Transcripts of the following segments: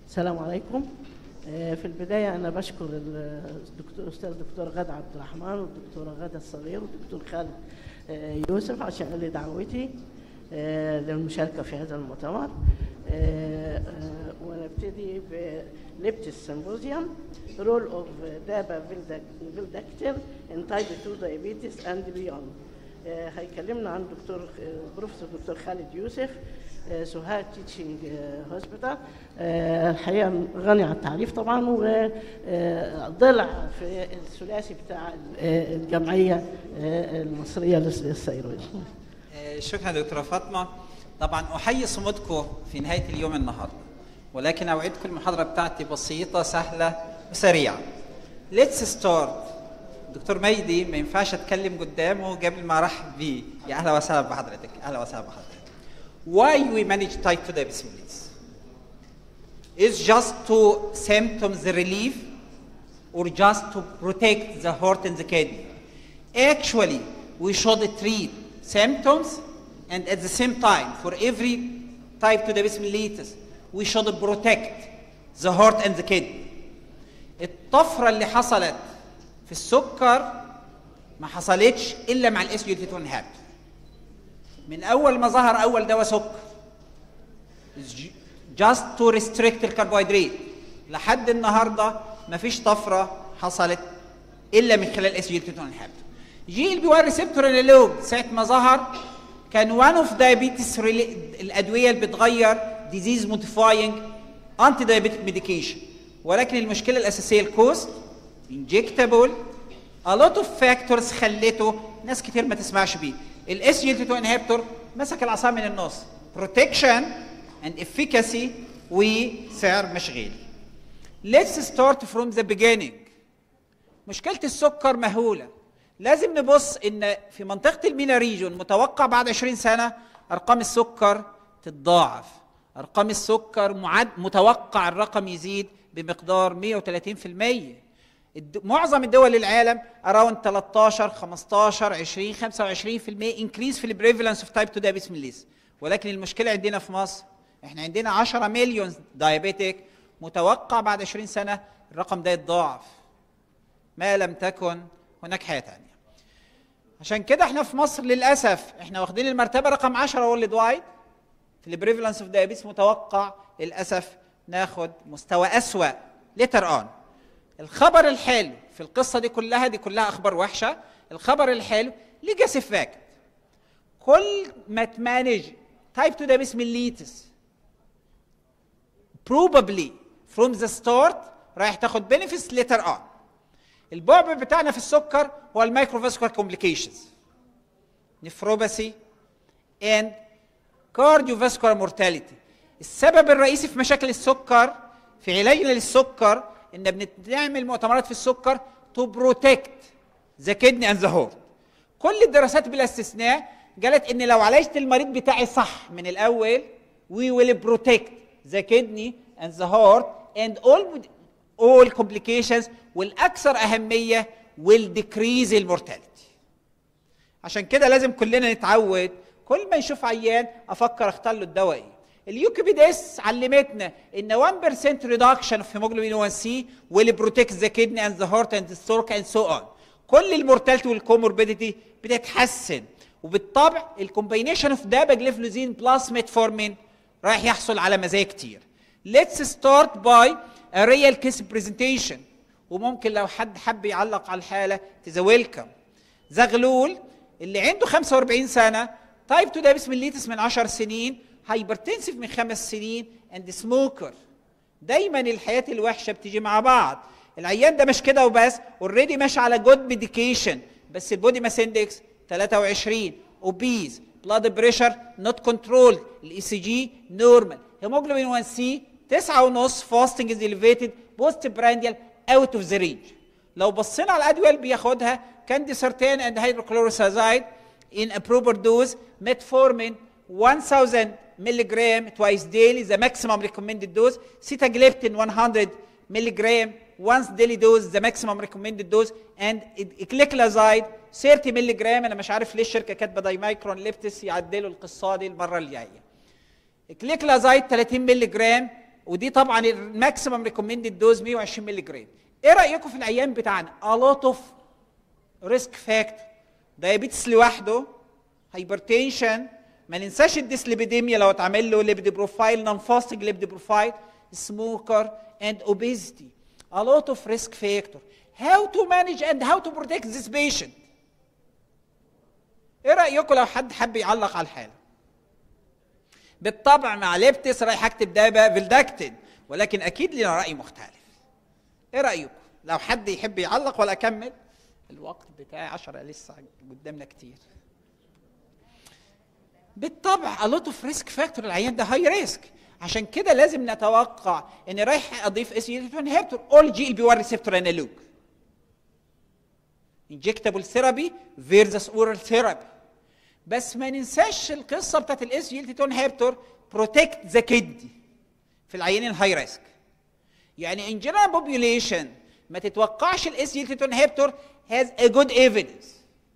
السلام عليكم آه، في البداية أنا بشكر الدكتور الأستاذ دكتور غادة عبد الرحمن والدكتورة غادة الصغير والدكتور خالد آه، يوسف عشان لدعوتي آه، للمشاركة في هذا المؤتمر آه، آه، ونبتدي بليبتس سيمبوزيوم رول اوف دابا فيلدكتر ان تايب 2 diabetes اند بيوند هيكلمنا عن دكتور آه، بروفيسور دكتور خالد يوسف آه، سوهاج تيتشنج هوسبيتال الحقيقه غني عن التعريف طبعا وضلع في الثلاثي بتاع آه، الجمعيه آه، المصريه للثيرويد آه، شكرا دكتورة فاطمة طبعا أحيي صمودكم في نهاية اليوم النهاردة ولكن أوعدكم المحاضرة بتاعتي بسيطة سهلة وسريعة Let's start دكتور ميدي ما ينفعش اتكلم قدامه قبل ما ارحب بيه يا اهلا وسهلا بحضرتك اهلا وسهلا بحضرتك Why we manage type 2 diabetes mellitus? Is just to symptoms relief or just to protect the heart and the kidney? Actually, we should treat symptoms and at the same time, for every type 2 diabetes mellitus, we should protect the heart and the kidney. الطفرة اللي حصلت في السكر ما حصلتش إلا مع الاس جي 2 inhibitor. من أول ما ظهر أول دواء سكر just to restrict الكربوهيدرات لحد النهارده مفيش طفره حصلت الا من خلال اس جي 2 inhibitor جي ال بي 1 ريسبتور انالوج ساعه ما ظهر كان وان اوف دايابيتس الادويه اللي بتغير ديزيز موديفاينج انتي دايابيتك ميديكيشن ولكن المشكله الاساسيه الكوست انجكتابل a lot of factors خلته ناس كتير ما تسمعش بيه الاس جي 2 انهبيتور مسك العصا من النص protection and efficacy وسعر مش غالي let's start from the beginning مشكلة السكر مهولة لازم نبص ان في منطقة المينا ريجون متوقع بعد 20 سنة ارقام السكر تتضاعف ارقام السكر معد متوقع الرقم يزيد بمقدار 130% الد- معظم الدول العالم اراوند 13 15 20 25% انكريز في البريفالنس اوف تايب 2 دايابيتس ميليس ولكن المشكله عندنا في مصر احنا عندنا 10 مليون دايابيتك متوقع بعد 20 سنه الرقم ده يتضاعف ما لم تكن هناك حياه ثانيه عشان كده احنا في مصر للاسف احنا واخدين المرتبه رقم 10 وورلد وايد في البريفالنس اوف دايابيتس متوقع للاسف ناخد مستوى اسوا ليتر اون الخبر الحلو في القصه دي كلها دي كلها اخبار وحشه الخبر الحلو ليجاسي فاكت كل ما تمانج تايب 2 دايابيتس ميليتس probably from the start رايح تاخد benefits later on البعبع بتاعنا في السكر هو المايكروفاسكولار كومبليكيشنز نفروباثي and cardiovascular mortality السبب الرئيسي في مشاكل السكر في علاجنا للسكر ان بنعمل مؤتمرات في السكر to protect the kidney and the heart كل الدراسات بلا استثناء قالت ان لو عالجت المريض بتاعي صح من الاول we will protect the kidney and the heart and all all complications والاكثر اهميه will decrease المورتاليتي عشان كده لازم كلنا نتعود كل ما نشوف عيان افكر اختار له الدواء ايه اليوكيبيدس علمتنا ان 1% ريدكشن في هيموجلوبين 1 سي will protect the kidney and the heart and the stroke and so on كل المورتاليتي والكوموربيديتي بتتحسن وبالطبع الكومبينيشن اوف داباجليفلوزين بلس ميتفورمين رايح يحصل على مزايا كتير let's start by a real case presentation وممكن لو حد حب يعلق على الحاله تذا ويلكم زغلول اللي عنده 45 سنه تايب 2 دايبس ميليتس من 10 سنين هايبرتنسيف من خمس سنين اند سموكر دايما الحياه الوحشه بتيجي مع بعض العيان ده مش كده وبس اوريدي ماشي على جود ميديكيشن بس البودي ماس اندكس 23 اوبيز بلاد بريشر نوت كنترول الاي سي جي نورمال هيموجلوبين 1 سي 9 ونص فاستنج از اليفيتد بوست برانديال اوت اوف ذا رينج لو بصينا على الادويه اللي بياخدها كانديسرتين اند هيدروكلوروسازايد in a proper dose metformin 1000 milligram twice daily the maximum recommended dose sitagliptin 100 milligram once daily dose the maximum recommended dose and ecliclazide 30 milligram انا مش عارف ليه الشركه كاتبه دايمايكرون ليبتس يعدلوا القصه دي المره الجايه ecliclazide 30 ملغ ودي طبعا الماكسيمم ريكومندد دوز 120 مللي جرام ايه رايكم في العيان بتاعنا a lot of risk factor دايابيتس لوحده هايبرتنشن ما ننساش الديسليبيديميا لو اتعمل له ليبيد بروفايل نون فاستنج ليبيد بروفايل سموكر اند اوبيزيتي a lot of risk factor how to manage and how to protect this patient ايه رايكم لو حد حب يعلق على الحاله بالطبع مع ليبتس رايح اكتب ده فيلداكتين ولكن اكيد لنا راي مختلف ايه رايكم لو حد يحب يعلق ولا اكمل الوقت بتاعي 10 لسه قدامنا كتير بالطبع a lot of risk factor العيان ده هاي ريسك عشان كده لازم نتوقع ان رايح اضيف اس انهبيتور اول جي ال بي 1 ريسبتور انالوج انجكتابل ثيرابي فيرسس اورال ثيرابي بس ما ننساش القصه بتاعت الاس جي ال 2 انهبيتور بروتكت ذا كدني في العيانين الهاي ريسك يعني ان جنرال بوبيوليشن ما تتوقعش الاس جي ال 2 انهبيتور هاز ا جود ايفيدنس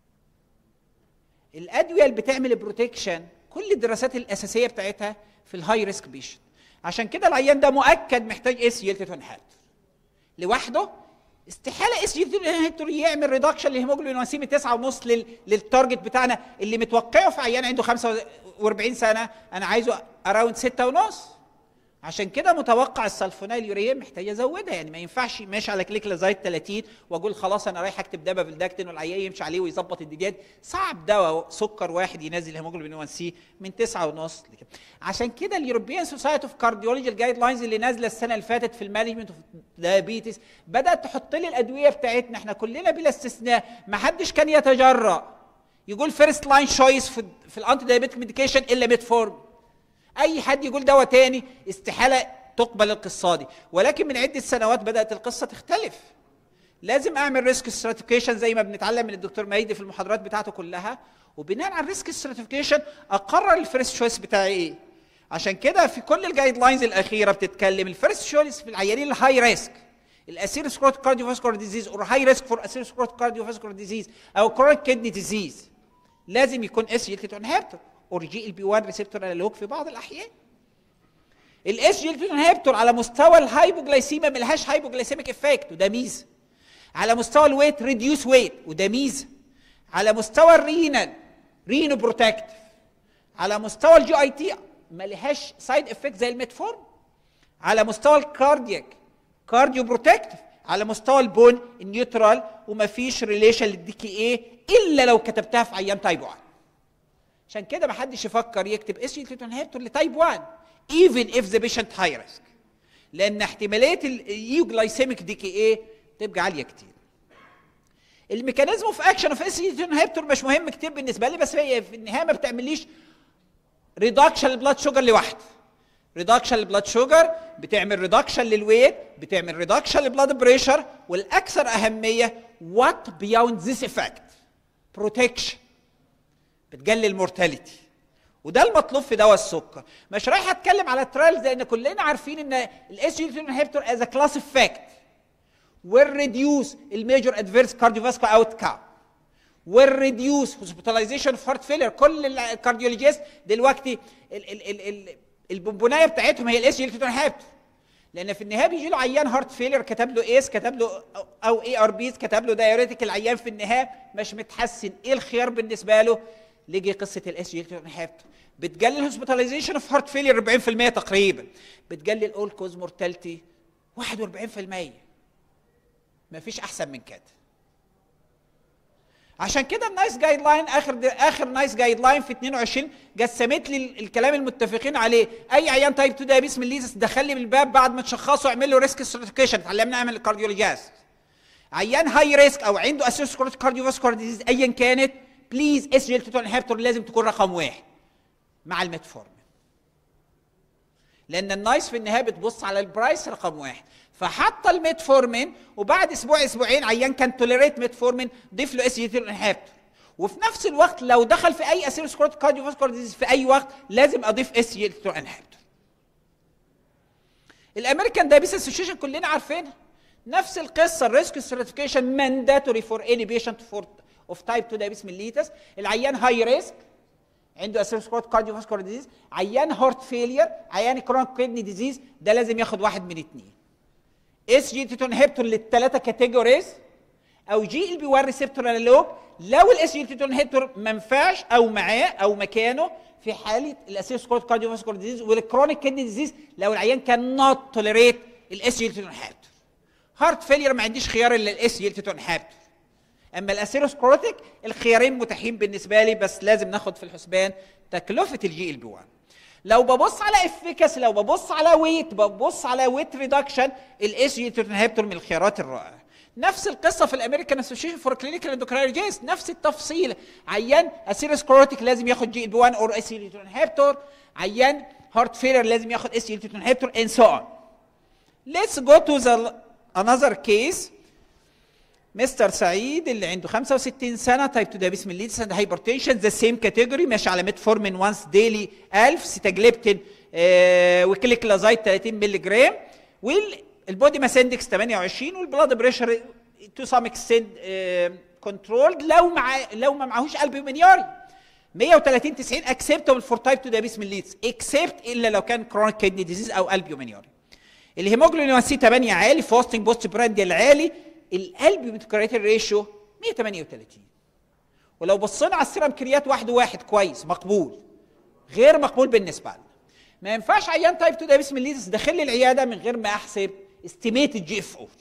الادويه اللي بتعمل بروتكشن كل الدراسات الاساسيه بتاعتها في الهاي ريسك بيشن عشان كده العيان ده مؤكد محتاج اس جي ال 2 انهبيتور لوحده استحاله اس جي ال 2 انهبيتور يعمل ريدكشن لهيموجلوبين وانسيمي 9 ونص لل... للتارجت بتاعنا اللي متوقعه في عيان عنده 45 سنه انا عايزه اراوند 6 ونص عشان كده متوقع السلفونيل يوريا محتاج ازودها يعني ما ينفعش ماشي على كليك لغايه 30 واقول خلاص انا رايح اكتب دواء بالداكتين والعيان يمشي عليه ويظبط الديجات صعب دواء سكر واحد ينزل هيموجلوبين 1 سي من 9 ونص لكده عشان كده اليوروبيان سوسايتي اوف كارديولوجي الجايد لاينز اللي نازله السنه اللي فاتت في المانجمنت اوف دايابيتس بدات تحط لي الادويه بتاعتنا احنا كلنا بلا استثناء ما حدش كان يتجرأ يقول فيرست لاين شويس في في الانتي دايابيتك ميديكيشن الا ميتفورم اي حد يقول دواء تاني استحاله تقبل القصه دي ولكن من عده سنوات بدات القصه تختلف لازم اعمل ريسك ستراتيفيكيشن زي ما بنتعلم من الدكتور مهدي في المحاضرات بتاعته كلها وبناء على الريسك ستراتيفيكيشن اقرر الفيرست شويس بتاعي ايه عشان كده في كل الجايد لاينز الاخيره بتتكلم الفيرست شويس في العيانين الهاي ريسك الاسير سكروت كارديو فاسكولار ديزيز اور هاي ريسك فور اسير سكروت كارديو فاسكولار ديزيز او كرونيك كدني ديزيز لازم يكون اس جي ال انهبيتور اور جي ال بي 1 ريسبتور انالوج في بعض الاحيان الاس جي ال انهبيتور على مستوى الهايبوجلايسيميا ملهاش هايبوجلايسيميك افكت وده ميزه على مستوى الويت ريديوس ويت وده ميزه على مستوى الرينال رينو بروتكتيف على مستوى الجي اي تي ملهاش سايد افكت زي الميتفورم على مستوى الكاردياك كارديو بروتكتيف على مستوى البون النيوترال ومفيش ريليشن للدي كي اي الا لو كتبتها في عيان تايب 1 عشان كده ما حدش يفكر يكتب اس جي انهبيتور لتايب 1 even if the patient high risk لان احتماليه اليوجلايسيميك دي كي اي تبقى عاليه كتير الميكانيزم اوف اكشن اوف اس جي انهبيتور مش مهم كتير بالنسبه لي بس هي في النهايه ما بتعمليش ريدكشن للبلاد شوجر لوحده ريدكشن للبلاد شوجر بتعمل ريدكشن للويت بتعمل ريدكشن للبلاد بريشر والاكثر اهميه وات بياوند ذيس افكت بروتكشن بتقلل المورتاليتي وده المطلوب في دواء السكر مش رايح اتكلم على الترايلز لان كلنا عارفين ان الاس جي انهبيتور از كلاس افكت will reduce الميجور ادفيرس كارديوفاسكولار اوتكم will reduce hospitalization of heart failure كل الكارديولوجيست دلوقتي ال ال ال ال البونبونايه بتاعتهم هي الاس جي انهبيتور لان في النهايه بيجي له عيان هارت فيلير كتب له ايس كتب له او اي ار بيز كتب له دايوريتك العيان في النهايه مش متحسن ايه الخيار بالنسبه له لجي قصه الاس جي انهبيتور بتقلل هوسبيتاليزيشن في هارت فيلير 40% تقريبا بتقلل اول كوز مورتاليتي 41% مفيش احسن من كده عشان كده النايس جايد لاين اخر اخر نايس جايد لاين في 22 قسمت لي الكلام المتفقين عليه اي عيان تايب 2 دايابيس ميليتس دخل لي من الباب بعد ما تشخصه اعمل له ريسك ستراتيفيكيشن اتعلمنا نعمل الكارديولوجيست عيان هاي ريسك او عنده اسيسكروت كارديوفاسكولار ديزيز ايا كانت بليز اس جي ال انهبيتور لازم تكون رقم واحد مع الميتفورمين لان النايس في النهايه بتبص على البرايس رقم واحد فحط الميتفورمين وبعد اسبوع اسبوعين عيان كان توليريت ميتفورمين ضيف له اس جي انهبيتور وفي نفس الوقت لو دخل في اي اسيروسكروت كارديوفاسكولار ديزيز في اي وقت لازم اضيف اس جي انهبيتور الامريكان دايبيس اسوشيشن كلنا عارفينها نفس القصه الريسك ستراتيفيكيشن مانداتوري فور اني بيشنت فور اوف تايب 2 دايبيس ميليتس العيان هاي ريسك عنده اسيروسكلوت كارديو فاسكولار ديزيز عيان هارت فيلير عيان كرونيك كيدني ديزيز ده لازم ياخد واحد من اثنين اس جي تي انهبتور للثلاثه كاتيجوريز او جي ال بي 1 ريسبتور انالوج لو الاس جي تي انهبتور ما ينفعش او معاه او مكانه في حاله الاسيروسكلوت كارديو فاسكولار ديزيز والكرونيك كيدني ديزيز لو العيان كان نوت توليريت الاس جي تي انهبتور هارت فيلير ما عنديش خيار الا الاس جي تي انهبتور اما الاسيروسكلوتيك الخيارين متاحين بالنسبه لي بس لازم ناخد في الحسبان تكلفه الجي ال بي 1 لو ببص على افيكاس لو ببص على ويت ببص على ويت ريدكشن الاس جي انهبتور من الخيارات الرائعه نفس القصه في الامريكان اسوشيشن فور كلينيكال اندوكراينولوجيز نفس التفصيل عيان اسيروسكلوتيك لازم ياخد جي ال بي 1 اور اس جي انهبتور عيان هارت فيلر لازم ياخد اس جي انهبتور and so on let's go to the another case مستر سعيد اللي عنده 65 سنه تايب 2 دايابيتس ميليتس اند هايبرتنشن ذا سيم كاتيجوري ماشي على ميتفورمين وانس ديلي 1000 سيتاجليبتين آه وكليكلازايد 30 مللي جرام والبودي ماس اندكس 28 والبلاد بريشر تو سام اكستند كنترولد لو مع لو ما معهوش قلب ملياري 130 90 اكسبتبل فور تايب 2 دايابيتس ميليتس اكسبت الا لو كان كرونيك كيدني ديزيز او قلب يومينياري الهيموجلوبين سي 8 عالي فاستنج بوست برانديال عالي القلب متكريتين ريشيو 138 ولو بصينا على السيرم كريات واحد واحد كويس مقبول غير مقبول بالنسبه لنا ما ينفعش عيان تايب 2 دايبس ميليتس داخل لي العياده من غير ما احسب استيميت الجي اف او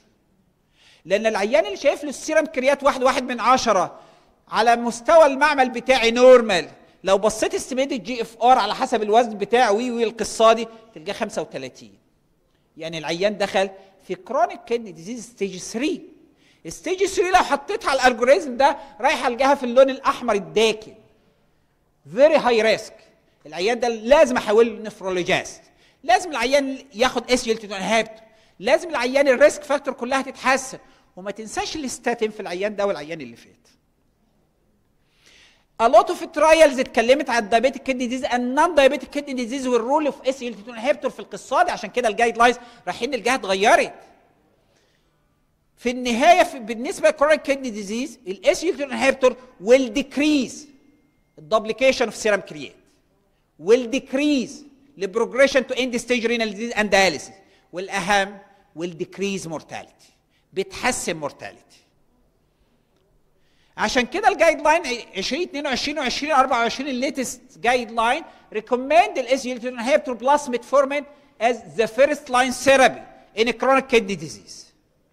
لان العيان اللي شايف له السيرم كريات واحد واحد من عشرة على مستوى المعمل بتاعي نورمال لو بصيت استيميت الجي اف ار على حسب الوزن بتاعه وي وي القصه دي تلقاه 35 يعني العيان دخل في كرونيك كيدني ديزيز ستيج 3 ستيج 3 لو حطيتها على الالجوريزم ده رايح الجاها في اللون الاحمر الداكن فيري هاي ريسك العيان ده لازم احوله لنفرولوجيست لازم العيان ياخد اس جي انهبت لازم العيان الريسك فاكتور كلها تتحسن وما تنساش الاستاتين في العيان ده والعيان اللي فات A lot of trials اتكلمت على الدايابيتيك كيدني ديزيز and non diabetic kidney disease والرول اوف اس جي انهبتور في القصه دي عشان كده الجايد لاينز رايحين الجهه اتغيرت في النهايه في بالنسبه للكرونيك كيدني ديزيز الاس جي انهبتور will decrease الدوبليكيشن اوف سيرم كريات will decrease البروجريشن تو end stage renal disease and dialysis والاهم will decrease mortality بتحسن mortality عشان كده الجايد لاين 2022 و 2024 الليتست جايد لاين ريكومند الاس جي انهبتور بلس ميتفورمين as the first line therapy in a chronic kidney disease.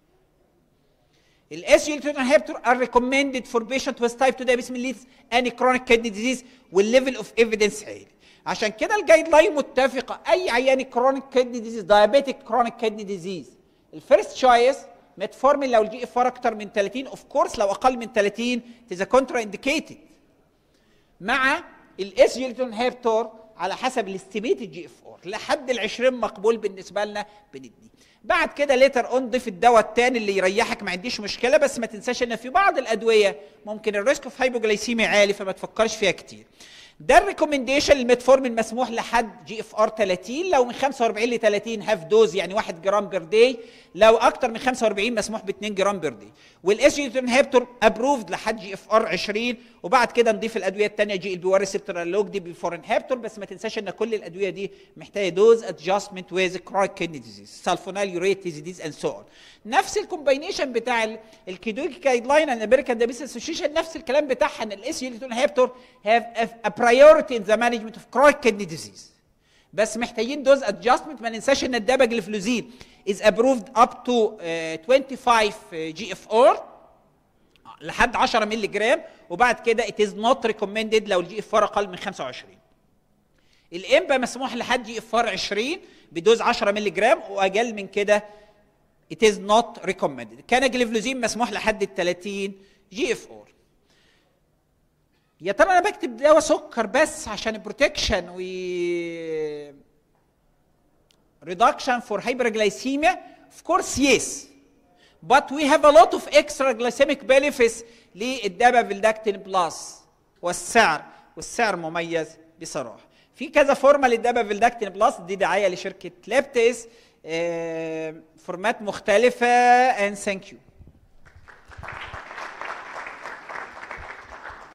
الاس جي inhibitor are recommended for patient with type 2 diabetes mellitus and chronic kidney disease والليفل اوف ايفيدنس عالي. عشان كده الجايد لاين متفقه اي عيان كرونيك كيدني ديزيز دايابيتيك كرونيك كيدني ديزيز الفيرست تشويس ميتفورمين لو الجي اف ار اكتر من 30 اوف كورس لو اقل من 30 تيزا كونترا انديكيتد مع الاس جي انهبتور على حسب الاستيميتد جي اف ار لحد ال 20 مقبول بالنسبه لنا بندي بعد كده ليتر اون ضيف الدواء الثاني اللي يريحك ما عنديش مشكله بس ما تنساش ان في بعض الادويه ممكن الريسك اوف هايبوجلايسيميا عالي فما تفكرش فيها كتير ده الريكومنديشن الميتفورمين مسموح لحد جي اف ار 30 لو من 45 ل 30 هاف دوز يعني 1 جرام بير داي لو اكتر من 45 مسموح ب 2 جرام بير داي والاس جي انهبتور ابروفد لحد جي اف ار 20 وبعد كده نضيف الادويه الثانيه جي ال بي 1 ريسبتور انالوج دي بيفور انهبتور بس ما تنساش ان كل الادويه دي محتاجه دوز ادجستمنت ويز كرونيك كيدني ديزيز سالفونال يوريت ديزيز اند سو اون نفس الكومباينيشن بتاع الكيدويك جايد لاين ان امريكان دايبيتس اسوشيشن نفس الكلام بتاعها ان الاس جي انهبتور هاف ا برايورتي ان ذا مانجمنت اوف كرونيك كيدني ديزيز بس محتاجين دوز ادجستمنت ما ننساش ان الداباجلفلوزين از ابروفد اب تو 25 جي اف ار لحد 10 مللي جرام وبعد كده it is not recommended لو الجي اف ار اقل من 25 الامبا مسموح لحد جي اف ار 20 بدوز 10 مللي جرام واقل من كده it is not recommended كان جليفلوزين مسموح لحد ال 30 جي اف ار يا ترى انا بكتب دواء سكر بس عشان البروتكشن و reduction for hyperglycemia of course yes but we have a lot of extra glycemic benefits للدابا فيلداكتين بلس والسعر والسعر مميز بصراحه في كذا فورمه للدابا فيلداكتين بلس دي دعايه لشركه لابتس فورمات مختلفه and thank you